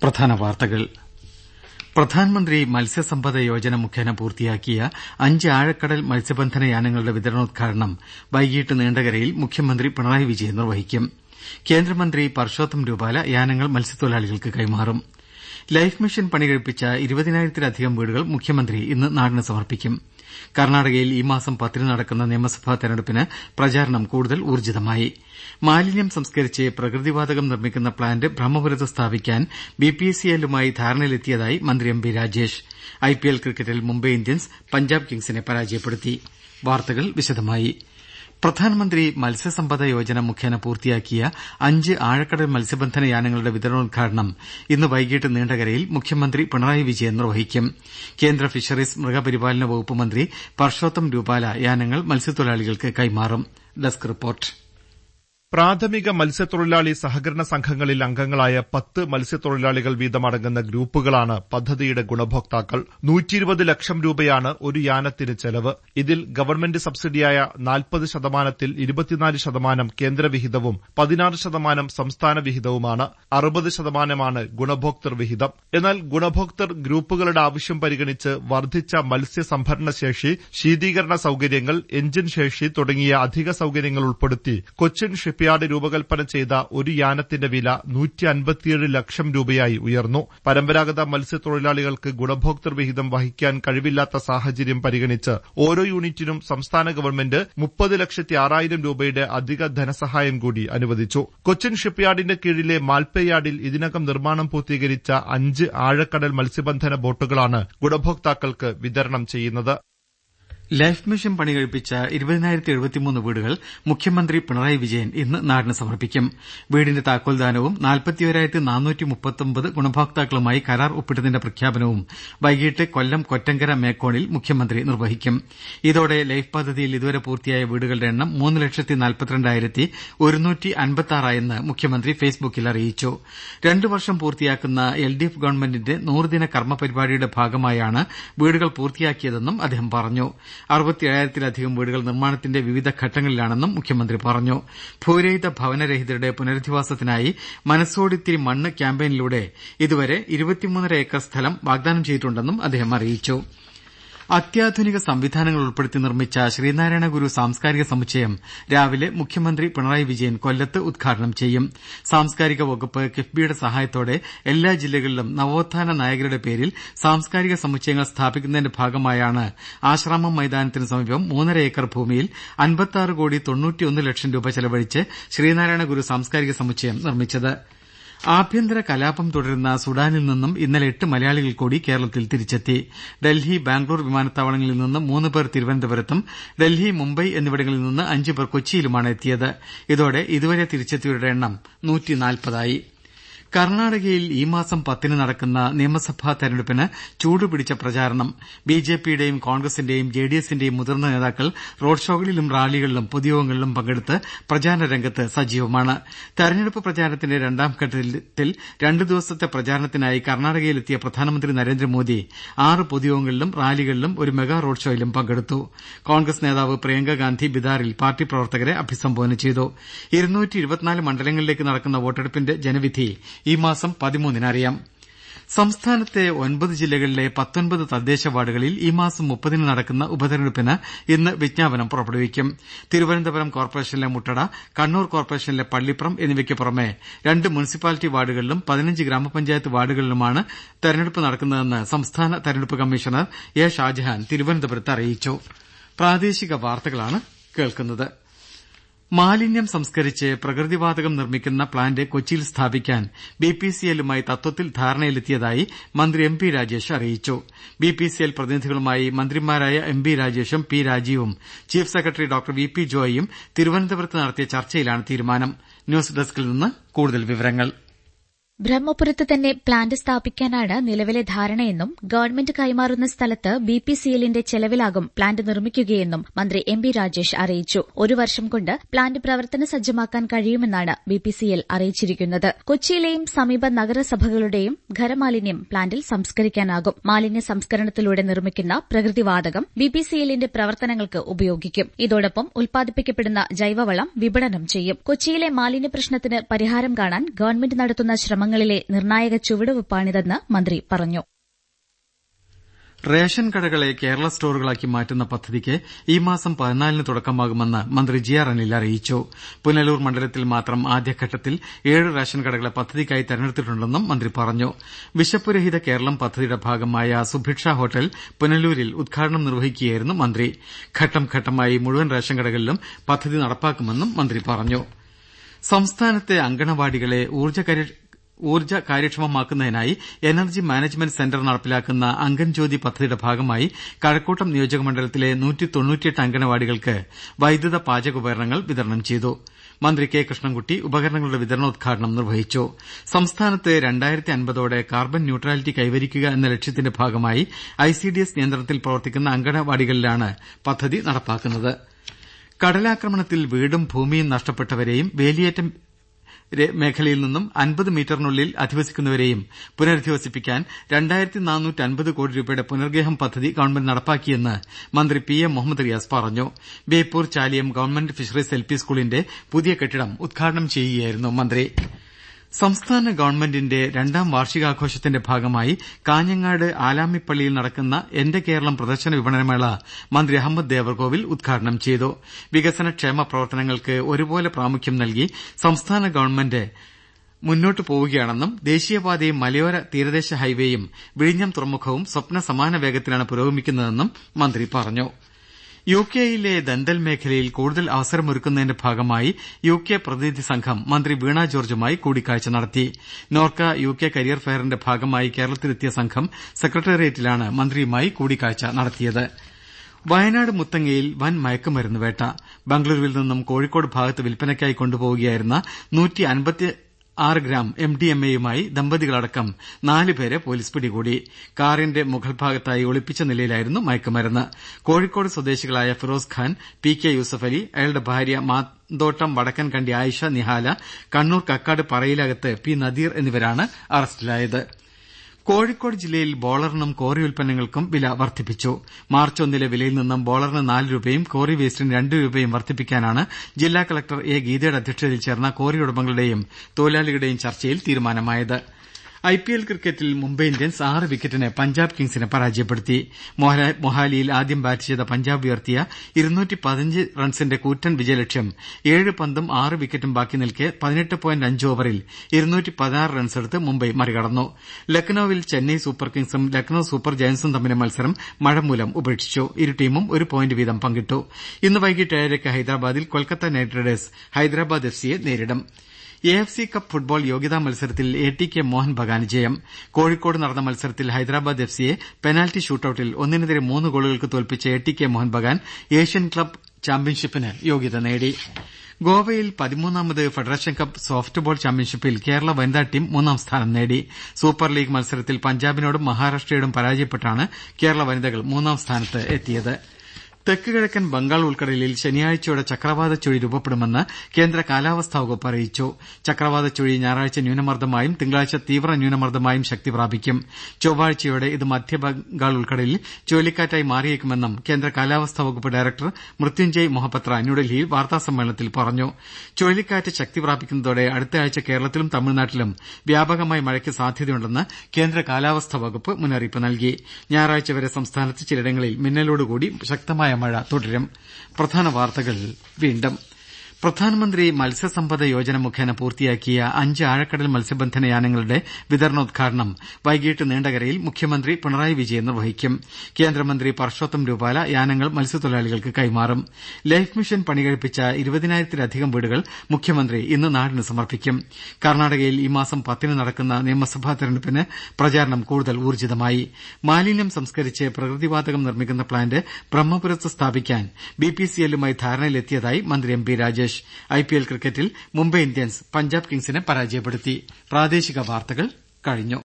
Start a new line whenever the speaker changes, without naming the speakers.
പ്രധാന വാർത്തകൾ പ്രധാൻമന്ത്രി മത്സ്യസമ്പദ യോജന മുഖേന പൂർത്തിയാക്കിയ അഞ്ച് ആഴക്കടൽ മത്സ്യബന്ധന യാനങ്ങളുടെ വിതരണോദ്ഘാടനം വൈകിട്ട് നീണ്ടകരയിൽ മുഖ്യമന്ത്രി പിണറായി വിജയൻ നിർവഹിക്കും കേന്ദ്രമന്ത്രി പർഷോത്തം രൂപാല യാനങ്ങൾ മത്സ്യത്തൊഴിലാളികൾക്ക് കൈമാറും ലൈഫ് മിഷൻ പണികഴിപ്പിച്ച ഇരുപതിനായിരത്തിലധികം വീടുകൾ മുഖ്യമന്ത്രി ഇന്ന് നാടിന് സമർപ്പിക്കും കർണാടകയിൽ ഈ മാസം പത്തിന് നടക്കുന്ന നിയമസഭാ തെരഞ്ഞെടുപ്പിന് പ്രചാരണം കൂടുതൽ ഊർജ്ജിതമായി മാലിന്യം സംസ്കരിച്ച് പ്രകൃതിവാതകം നിർമ്മിക്കുന്ന പ്ലാന്റ് ബ്രഹ്മപുരത്ത് സ്ഥാപിക്കാൻ ബിപിസിഎല്ലുമായി ധാരണയിലെത്തിയതായി മന്ത്രി എം ബി രാജേഷ് ഐപിഎൽ ക്രിക്കറ്റിൽ മുംബൈ ഇന്ത്യൻസ് പഞ്ചാബ് കിങ്സിനെ പരാജയപ്പെടുത്തി വാർത്തകൾ വിശദമായി പ്രധാനമന്ത്രി മത്സ്യസമ്പദ യോജന മുഖേന പൂർത്തിയാക്കിയ അഞ്ച് ആഴക്കടൽ മത്സ്യബന്ധന യാനങ്ങളുടെ വിതരണോദ്ഘാടനം ഇന്ന് വൈകിട്ട് നീണ്ടകരയിൽ മുഖ്യമന്ത്രി പിണറായി വിജയൻ നിർവഹിക്കും കേന്ദ്ര ഫിഷറീസ് മൃഗപരിപാലന വകുപ്പ് മന്ത്രി പർഷോത്തം രൂപാല യാനങ്ങൾ മത്സ്യത്തൊഴിലാളികൾക്ക് കൈമാറും ഡെസ്ക് റിപ്പോർട്ട്
പ്രാഥമിക മത്സ്യത്തൊഴിലാളി സഹകരണ സംഘങ്ങളിൽ അംഗങ്ങളായ പത്ത് മത്സ്യത്തൊഴിലാളികൾ വീതമടങ്ങുന്ന ഗ്രൂപ്പുകളാണ് പദ്ധതിയുടെ ഗുണഭോക്താക്കൾ നൂറ്റിയിരുപത് ലക്ഷം രൂപയാണ് ഒരു യാനത്തിന് ചെലവ് ഇതിൽ ഗവൺമെന്റ് സബ്സിഡിയായ നാൽപ്പത് ശതമാനത്തിൽ ഇരുപത്തിനാല് ശതമാനം കേന്ദ്രവിഹിതവും പതിനാറ് ശതമാനം സംസ്ഥാന വിഹിതവുമാണ് അറുപത് ശതമാനമാണ് ഗുണഭോക്തൃ വിഹിതം എന്നാൽ ഗുണഭോക്തൃ ഗ്രൂപ്പുകളുടെ ആവശ്യം പരിഗണിച്ച് വർദ്ധിച്ച മത്സ്യ സംഭരണ ശേഷി ശീതീകരണ സൌകര്യങ്ങൾ എഞ്ചിൻ ശേഷി തുടങ്ങിയ അധിക സൌകര്യങ്ങൾ ഉൾപ്പെടുത്തി കൊച്ചിൻ ഷിപ്പ്യാർഡ് രൂപകൽപ്പന ചെയ്ത ഒരു യാനത്തിന്റെ വില നൂറ്റി അൻപത്തിയേഴ് ലക്ഷം രൂപയായി ഉയർന്നു പരമ്പരാഗത മത്സ്യത്തൊഴിലാളികൾക്ക് ഗുണഭോക്തൃ വിഹിതം വഹിക്കാൻ കഴിവില്ലാത്ത സാഹചര്യം പരിഗണിച്ച് ഓരോ യൂണിറ്റിനും സംസ്ഥാന ഗവൺമെന്റ് മുപ്പത് ലക്ഷത്തി ആറായിരം രൂപയുടെ അധിക ധനസഹായം കൂടി അനുവദിച്ചു കൊച്ചിൻ ഷിപ്പ്യാർഡിന്റെ കീഴിലെ മാൽപ്പയാർഡിൽ ഇതിനകം നിർമ്മാണം പൂർത്തീകരിച്ച അഞ്ച് ആഴക്കടൽ മത്സ്യബന്ധന ബോട്ടുകളാണ് ഗുണഭോക്താക്കൾക്ക് വിതരണം ചെയ്യുന്നത്
ലൈഫ് മിഷൻ പണികഴിപ്പിച്ച ഇരുപതിനായിരത്തി എഴുപത്തിമൂന്ന് വീടുകൾ മുഖ്യമന്ത്രി പിണറായി വിജയൻ ഇന്ന് നാടിന് സമർപ്പിക്കും വീടിന്റെ താക്കോൽദാനവും നാൽപ്പത്തിയോരായിരത്തി നാനൂറ്റി മുപ്പത്തൊമ്പത് ഗുണഭോക്താക്കളുമായി കരാർ ഒപ്പിട്ടതിന്റെ പ്രഖ്യാപനവും വൈകിട്ട് കൊല്ലം കൊറ്റങ്കര മേക്കോണിൽ മുഖ്യമന്ത്രി നിർവഹിക്കും ഇതോടെ ലൈഫ് പദ്ധതിയിൽ ഇതുവരെ പൂർത്തിയായ വീടുകളുടെ എണ്ണം മൂന്ന് ലക്ഷത്തി നാൽപ്പത്തിരണ്ടായിരത്തി ഒരുന്നൂറ്റി അൻപത്തിയാറായെന്ന് മുഖ്യമന്ത്രി ഫേസ്ബുക്കിൽ അറിയിച്ചു രണ്ടു വർഷം പൂർത്തിയാക്കുന്ന എൽ ഡി എഫ് ഗവൺമെന്റിന്റെ നൂറുദിന കർമ്മ പരിപാടിയുടെ ഭാഗമായാണ് വീടുകൾ പൂർത്തിയാക്കിയതെന്നും അദ്ദേഹം പറഞ്ഞു അറുപത്തിയേഴായിരത്തിലധികം വീടുകൾ നിർമ്മാണത്തിന്റെ വിവിധ ഘട്ടങ്ങളിലാണെന്നും മുഖ്യമന്ത്രി പറഞ്ഞു ഭൂരഹിത ഭവനരഹിതരുടെ പുനരധിവാസത്തിനായി മനസ്സോടിത്തിരി മണ്ണ് ക്യാമ്പയിനിലൂടെ ഇതുവരെ ഇരുപത്തിമൂന്നര ഏക്കർ സ്ഥലം വാഗ്ദാനം ചെയ്തിട്ടുണ്ടെന്നും അദ്ദേഹം അറിയിച്ചു അത്യാധുനിക സംവിധാനങ്ങൾ ഉൾപ്പെടുത്തി നിർമ്മിച്ച ശ്രീനാരായണ ഗുരു സാംസ്കാരിക സമുച്ചയം രാവിലെ മുഖ്യമന്ത്രി പിണറായി വിജയൻ കൊല്ലത്ത് ഉദ്ഘാടനം ചെയ്യും സാംസ്കാരിക വകുപ്പ് കിഫ്ബിയുടെ സഹായത്തോടെ എല്ലാ ജില്ലകളിലും നവോത്ഥാന നായകരുടെ പേരിൽ സാംസ്കാരിക സമുച്ചയങ്ങൾ സ്ഥാപിക്കുന്നതിന്റെ ഭാഗമായാണ് ആശ്രാമം മൈതാനത്തിന് സമീപം മൂന്നര ഏക്കർ ഭൂമിയിൽ അൻപത്തിയാറ് കോടി തൊണ്ണൂറ്റിയൊന്ന് ലക്ഷം രൂപ ചെലവഴിച്ച് ശ്രീനാരായണ ഗുരു സാംസ്കാരിക സമുച്ചയം നിർമ്മിച്ചത് ആഭ്യന്തര കലാപം തുടരുന്ന സുഡാനിൽ നിന്നും ഇന്നലെ എട്ട് മലയാളികൾ കൂടി കേരളത്തിൽ തിരിച്ചെത്തി ഡൽഹി ബാംഗ്ലൂർ വിമാനത്താവളങ്ങളിൽ നിന്ന് മൂന്ന് പേർ തിരുവനന്തപുരത്തും ഡൽഹി മുംബൈ എന്നിവിടങ്ങളിൽ നിന്ന് അഞ്ച് പേർ കൊച്ചിയിലുമാണ് എത്തിയത് ഇതോടെ ഇതുവരെ തിരിച്ചെത്തിയവരുടെ എണ്ണം നൂറ്റിനാൽപ്പതായി കർണാടകയിൽ ഈ മാസം പത്തിന് നടക്കുന്ന നിയമസഭാ തെരഞ്ഞെടുപ്പിന് ചൂടുപിടിച്ച പ്രചാരണം ബിജെപിയുടെയും കോൺഗ്രസിന്റെയും ജെഡിഎസിന്റെയും മുതിർന്ന നേതാക്കൾ റോഡ് ഷോകളിലും റാലികളിലും പൊതുയോഗങ്ങളിലും പങ്കെടുത്ത് പ്രചാരണ രംഗത്ത് സജീവമാണ് തെരഞ്ഞെടുപ്പ് പ്രചാരണത്തിന്റെ രണ്ടാം ഘട്ടത്തിൽ രണ്ടു ദിവസത്തെ പ്രചാരണത്തിനായി കർണാടകയിലെത്തിയ പ്രധാനമന്ത്രി നരേന്ദ്രമോദി ആറ് പൊതുയോഗങ്ങളിലും റാലികളിലും ഒരു മെഗാ റോഡ് ഷോയിലും പങ്കെടുത്തു കോൺഗ്രസ് നേതാവ് പ്രിയങ്ക ഗാന്ധി ബിദാറിൽ പാർട്ടി പ്രവർത്തകരെ അഭിസംബോധന ചെയ്തു മണ്ഡലങ്ങളിലേക്ക് നടക്കുന്ന വോട്ടെടുപ്പിന്റെ ജനവിധി ഈ മാസം പതിമൂന്നിന് അറിയാം സംസ്ഥാനത്തെ ഒൻപത് ജില്ലകളിലെ പത്തൊൻപത് തദ്ദേശ വാർഡുകളിൽ ഈ മാസം മുപ്പതിന് നടക്കുന്ന ഉപതെരഞ്ഞെടുപ്പിന് ഇന്ന് വിജ്ഞാപനം പുറപ്പെടുവിക്കും തിരുവനന്തപുരം കോർപ്പറേഷനിലെ മുട്ടട കണ്ണൂർ കോർപ്പറേഷനിലെ പള്ളിപ്രം എന്നിവയ്ക്ക് പുറമെ രണ്ട് മുനിസിപ്പാലിറ്റി വാർഡുകളിലും പതിനഞ്ച് ഗ്രാമപഞ്ചായത്ത് വാർഡുകളിലുമാണ് തെരഞ്ഞെടുപ്പ് നടക്കുന്നതെന്ന് സംസ്ഥാന തെരഞ്ഞെടുപ്പ് കമ്മീഷണർ എ ഷാജഹാൻ തിരുവനന്തപുരത്ത് അറിയിച്ചു മാലിന്യം സംസ്കരിച്ച് പ്രകൃതിവാതകം നിർമ്മിക്കുന്ന പ്ലാന്റ് കൊച്ചിയിൽ സ്ഥാപിക്കാൻ ബിപിസിഎല്ലുമായി തത്വത്തിൽ ധാരണയിലെത്തിയതായി മന്ത്രി എം പി രാജേഷ് അറിയിച്ചു ബിപിസിഎൽ പ്രതിനിധികളുമായി മന്ത്രിമാരായ എം ബി രാജേഷും പി രാജീവും chief secretary doctor V P ജോയിയും തിരുവനന്തപുരത്ത് നടത്തിയ ചർച്ചയിലാണ് തീരുമാനം ന്യൂസ് ഡെസ്കിൽ നിന്ന് കൂടുതൽ വിവരങ്ങൾ
ബ്രഹ്മപുരത്ത് തന്നെ പ്ലാന്റ് സ്ഥാപിക്കാനാണ് നിലവിലെ ധാരണയെന്നും ഗവൺമെന്റ് കൈമാറുന്ന സ്ഥലത്ത് ബിപിസിഎല്ലിന്റെ ചെലവിലാകും പ്ലാന്റ് നിർമ്മിക്കുകയെന്നും മന്ത്രി എം ബി രാജേഷ് അറിയിച്ചു ഒരു വർഷം കൊണ്ട് പ്ലാന്റ് പ്രവർത്തന സജ്ജമാക്കാൻ കഴിയുമെന്നാണ് ബിപിസിഎൽ അറിയിച്ചിരിക്കുന്നത് കൊച്ചിയിലെയും സമീപ നഗരസഭകളുടെയും ഖരമാലിന്യം പ്ലാന്റിൽ സംസ്കരിക്കാനാകും മാലിന്യ സംസ്കരണത്തിലൂടെ നിർമ്മിക്കുന്ന പ്രകൃതിവാതകം ബിപിസിഎല്ലിന്റെ പ്രവർത്തനങ്ങൾക്ക് ഉപയോഗിക്കും ഇതോടൊപ്പം ഉൽപ്പാദിപ്പിക്കപ്പെടുന്ന ജൈവവളം വിപണനം ചെയ്യും കൊച്ചിയിലെ മാലിന്യ പ്രശ്നത്തിന് പരിഹാരം കാണാൻ ഗവൺമെന്റ് നടത്തുന്ന ശ്രമങ്ങൾ ശ്രമങ്ങളിലെ നിർണായക ചുവടുവയ്പ്പാണിതെന്ന് മന്ത്രി പറഞ്ഞു
റേഷൻ കടകളെ കേരള സ്റ്റോറുകളാക്കി മാറ്റുന്ന പദ്ധതിക്ക് ഈ മാസം പതിനാലിന് തുടക്കമാകുമെന്ന് മന്ത്രി ജി ആർ അനിൽ അറിയിച്ചു പുനലൂർ മണ്ഡലത്തിൽ മാത്രം ആദ്യഘട്ടത്തിൽ ഏഴ് റേഷൻ കടകളെ പദ്ധതിക്കായി തെരഞ്ഞെടുത്തിട്ടുണ്ടെന്നും മന്ത്രി പറഞ്ഞു വിശപ്പുരഹിത കേരളം പദ്ധതിയുടെ ഭാഗമായ സുഭിക്ഷ ഹോട്ടൽ പുനലൂരിൽ ഉദ്ഘാടനം നിർവഹിക്കുകയായിരുന്നു മന്ത്രി ഘട്ടം ഘട്ടമായി മുഴുവൻ റേഷൻ കടകളിലും പദ്ധതി നടപ്പാക്കുമെന്നും മന്ത്രി പറഞ്ഞു സംസ്ഥാനത്തെ അങ്കണവാടികളെ ഊർജ്ജ ഊർജ്ജ കാര്യക്ഷമമാക്കുന്നതിനായി എനർജി മാനേജ്മെന്റ് സെന്റർ നടപ്പിലാക്കുന്ന അംഗൻജ്യോതി പദ്ധതിയുടെ ഭാഗമായി കഴക്കൂട്ടം നിയോജക മണ്ഡലത്തിലെ അങ്കണവാടികൾക്ക് വൈദ്യുത പാചകോപകരണങ്ങൾ വിതരണം ചെയ്തു മന്ത്രി കെ കൃഷ്ണൻകുട്ടി ഉപകരണങ്ങളുടെ വിതരണോദ്ഘാടനം നിർവഹിച്ചു സംസ്ഥാനത്ത് രണ്ടായിരത്തി അൻപതോടെ കാർബൺ ന്യൂട്രാലിറ്റി കൈവരിക്കുക എന്ന ലക്ഷ്യത്തിന്റെ ഭാഗമായി ഐസിഡിഎസ് നിയന്ത്രണത്തിൽ പ്രവർത്തിക്കുന്ന അങ്കണവാടികളിലാണ് പദ്ധതി നടപ്പാക്കുന്നത് കടലാക്രമണത്തിൽ വീടും ഭൂമിയും നഷ്ടപ്പെട്ടവരെയും വേലിയേറ്റം മേഖലയിൽ നിന്നും അൻപത് മീറ്ററിനുള്ളിൽ അധിവസിക്കുന്നവരെയും പുനരധിവസിപ്പിക്കാൻ രണ്ടായിരത്തി നാനൂറ്റി അൻപത് കോടി രൂപയുടെ പുനർഗേഹം പദ്ധതി ഗവൺമെന്റ് നടപ്പാക്കിയെന്ന് മന്ത്രി പി എ മുഹമ്മദ് റിയാസ് പറഞ്ഞു Beypore Chaliyam government fisheries L P സ്കൂളിന്റെ പുതിയ കെട്ടിടം ഉദ്ഘാടനം ചെയ്യുകയായിരുന്നു മന്ത്രി സംസ്ഥാന ഗവൺമെന്റിന്റെ രണ്ടാം വാർഷികാഘോഷത്തിന്റെ ഭാഗമായി കാഞ്ഞങ്ങാട് ആലാമിപ്പള്ളിയിൽ നടക്കുന്ന എന്റെ കേരളം പ്രദർശന വിപണനമേള മന്ത്രി അഹമ്മദ് ദേവർകോവിൽ ഉദ്ഘാടനം ചെയ്തു വികസന ക്ഷേമ പ്രവർത്തനങ്ങൾക്ക് ഒരുപോലെ പ്രാമുഖ്യം നൽകി സംസ്ഥാന ഗവൺമെന്റ് മുന്നോട്ടു പോവുകയാണെന്നും ദേശീയപാതയും മലയോര തീരദേശ ഹൈവേയും വിഴിഞ്ഞം തുറമുഖവും സ്വപ്ന സമാന വേഗത്തിലാണ് പുരോഗമിക്കുന്നതെന്നും മന്ത്രി പറഞ്ഞു യു കെയിലെ ദന്തൽ മേഖലയിൽ കൂടുതൽ അവസരമൊരുക്കുന്നതിന്റെ ഭാഗമായി യു കെ പ്രതിനിധി സംഘം മന്ത്രി വീണ ജോർജുമായി കൂടിക്കാഴ്ച നടത്തി നോർക്ക യു കെ കരിയർ ഫെയറിന്റെ ഭാഗമായി കേരളത്തിലെത്തിയ സംഘം സെക്രട്ടേറിയറ്റിലാണ് മന്ത്രിയുമായി കൂടിക്കാഴ്ച നടത്തിയത് വയനാട് മുത്തങ്ങയിൽ വൻ മയക്കുമരുന്ന് വേട്ട ബംഗളൂരുവിൽ നിന്നും കോഴിക്കോട് ഭാഗത്ത് വിൽപ്പനയ്ക്കായി കൊണ്ടുപോവുകയായിരുന്ന ആറ് ഗ്രാം എം ഡി എം എയുമായി ദമ്പതികളടക്കം നാലുപേരെ പോലീസ് പിടികൂടി കാറിന്റെ മുകൾ ഭാഗത്തായി ഒളിപ്പിച്ച നിലയിലായിരുന്നു മയക്കുമരുന്ന് കോഴിക്കോട് സ്വദേശികളായ ഫിറോസ് ഖാൻ പി കെ യൂസഫ് അലി അയാളുടെ ഭാര്യ മാന്തോട്ടം വടക്കൻ കണ്ടി ആയിഷ നിഹാല കണ്ണൂർ കക്കാട് പറയിലകത്ത് പി നദീർ എന്നിവരാണ് അറസ്റ്റിലായത് കോഴിക്കോട് ജില്ലയിൽ ബോളറിനും കോറി ഉൽപ്പന്നങ്ങൾക്കും വില വർദ്ധിപ്പിച്ചു മാർച്ച് ഒന്നിലെ വിലയിൽ നിന്നും ബോളറിന് നാല് രൂപയും കോറി വേസ്റ്റിന് രണ്ട് രൂപയും വർദ്ധിപ്പിക്കാനാണ് ജില്ലാ കളക്ടർ എ ഗീതയുടെ അധ്യക്ഷതയിൽ ചേർന്ന കോറി ഉടമകളുടെയും തൊഴിലാളികളുടെയും ചർച്ചയിൽ തീരുമാനമായത് ഐപിഎൽ ക്രിക്കറ്റിൽ മുംബൈ ഇന്ത്യൻസ് ആറ് വിക്കറ്റിന് പഞ്ചാബ് കിങ്സിനെ പരാജയപ്പെടുത്തി മൊഹാലിയിൽ ആദ്യം ബാറ്റ് ചെയ്ത പഞ്ചാബ് ഉയർത്തിയ റൺസിന്റെ കൂറ്റൻ വിജയലക്ഷ്യം ഏഴ് പന്തും ആറ് വിക്കറ്റും ബാക്കി നിൽക്കെ പതിനെട്ട് പോയിന്റ് അഞ്ച് ഓവറിൽ റൺസെടുത്ത് മുംബൈ മറികടന്നു ലക്നൌവിൽ ചെന്നൈ സൂപ്പർ കിങ്സും ലക്നൌ സൂപ്പർ ജയന്റ്സും തമ്മിലെ മത്സരം മഴ മൂലം ഉപേക്ഷിച്ചു ഇരു ടീമും ഒരു പോയിന്റ് വീതം പങ്കിട്ടു ഇന്ന് വൈകിട്ട് ഏഴരയ്ക്ക് ഹൈദരാബാദിൽ Kolkata knight riders Hyderabad F സിയെ നേരിടും A F C cup football യോഗ്യതാ മത്സരത്തിൽ എ ടി കെ മോഹൻ ബഗാന് ജയം കോഴിക്കോട് നടന്ന മത്സരത്തിൽ ഹൈദരാബാദ് എഫ് സിയെ പെനാൽറ്റി ഷൂട്ടൌട്ടിൽ ഒന്നിനെതിരെ മൂന്ന് ഗോളുകൾക്ക് തോൽപ്പിച്ച A T K Mohun Bagan Asian club ചാമ്പ്യൻഷിപ്പിന് യോഗ്യത നേടി ഗോവയിൽ പതിമൂന്നാമത് ഫെഡറേഷൻ കപ്പ് സോഫ്റ്റ് ബോൾ ചാമ്പ്യൻഷിപ്പിൽ കേരള വനിതാ ടീം മൂന്നാം സ്ഥാനം നേടി സൂപ്പർ ലീഗ് മത്സരത്തിൽ പഞ്ചാബിനോടും മഹാരാഷ്ട്രയോടും പരാജയപ്പെട്ടാണ് കേരള വനിതകൾ മൂന്നാം സ്ഥാനത്തെത്തിയത് തെക്ക് കിഴക്കൻ ബംഗാൾ ഉൾക്കടലിൽ ശനിയാഴ്ചയോടെ ചക്രവാത ചുഴി രൂപപ്പെടുമെന്ന് കേന്ദ്ര കാലാവസ്ഥാ വകുപ്പ് അറിയിച്ചു ചക്രവാത ചുഴി ഞായറാഴ്ച ന്യൂനമർദ്ദമായും തിങ്കളാഴ്ച തീവ്ര ന്യൂനമർദ്ദമായും ശക്തി പ്രാപിക്കും ചൊവ്വാഴ്ചയോടെ ഇത് മധ്യ ബംഗാൾ ഉൾക്കടലിൽ ചുഴലിക്കാറ്റായി മാറിയേക്കുമെന്നും കേന്ദ്ര കാലാവസ്ഥാ വകുപ്പ് ഡയറക്ടർ മൃത്യുഞ്ജയ് മൊഹപത്ര ന്യൂഡൽഹിയിൽ വാർത്താസമ്മേളനത്തിൽ പറഞ്ഞു ചുഴലിക്കാറ്റ് ശക്തി പ്രാപിക്കുന്നതോടെ അടുത്തയാഴ്ച കേരളത്തിലും തമിഴ്നാട്ടിലും വ്യാപകമായി മഴയ്ക്ക് സാധ്യതയുണ്ടെന്ന് കേന്ദ്ര കാലാവസ്ഥാ വകുപ്പ് മുന്നറിയിപ്പ് നൽകി ഞായറാഴ്ച വരെ സംസ്ഥാനത്ത് ചിലയിടങ്ങളിൽ മിന്നലോടുകൂടി ശക്തമായ മഴ തുടരും പ്രധാന വാർത്തകൾ വീണ്ടും പ്രധാനമന്ത്രി മത്സ്യസമ്പദ യോജന മുഖേന പൂർത്തിയാക്കിയ അഞ്ച് ആഴക്കടൽ മത്സ്യബന്ധന യാനങ്ങളുടെ വിതരണോദ്ഘാടനം വൈകിട്ട് നീണ്ടകരയിൽ മുഖ്യമന്ത്രി പിണറായി വിജയൻ നിർവഹിക്കും കേന്ദ്രമന്ത്രി പർഷോത്തം രൂപാല യാനങ്ങൾ മത്സ്യത്തൊഴിലാളികൾക്ക് കൈമാറും ലൈഫ് മിഷൻ പണികഴിപ്പിച്ച ഇരുപതിനായിരത്തിലധികം വീടുകൾ മുഖ്യമന്ത്രി ഇന്ന് നാടിന് സമർപ്പിക്കും കർണാടകയിൽ ഈ മാസം പത്തിന് നടക്കുന്ന നിയമസഭാ തെരഞ്ഞെടുപ്പിന് പ്രചാരണം കൂടുതൽ ഊർജ്ജിതമായി മാലിന്യം സംസ്കരിച്ച് പ്രകൃതിവാതകം നിർമ്മിക്കുന്ന പ്ലാന്റ് ബ്രഹ്മപുരത്ത് സ്ഥാപിക്കാൻ ബിപിസിഎല്ലുമായി ധാരണയിലെത്തിയതായി മന്ത്രി എം പി രാജേഷ് ഐപിഎൽ ക്രിക്കറ്റിൽ മുംബൈ ഇന്ത്യൻസ് പഞ്ചാബ് കിങ്സിനെ പരാജയപ്പെടുത്തി പ്രാദേശിക വാർത്തകൾ കഴിഞ്ഞു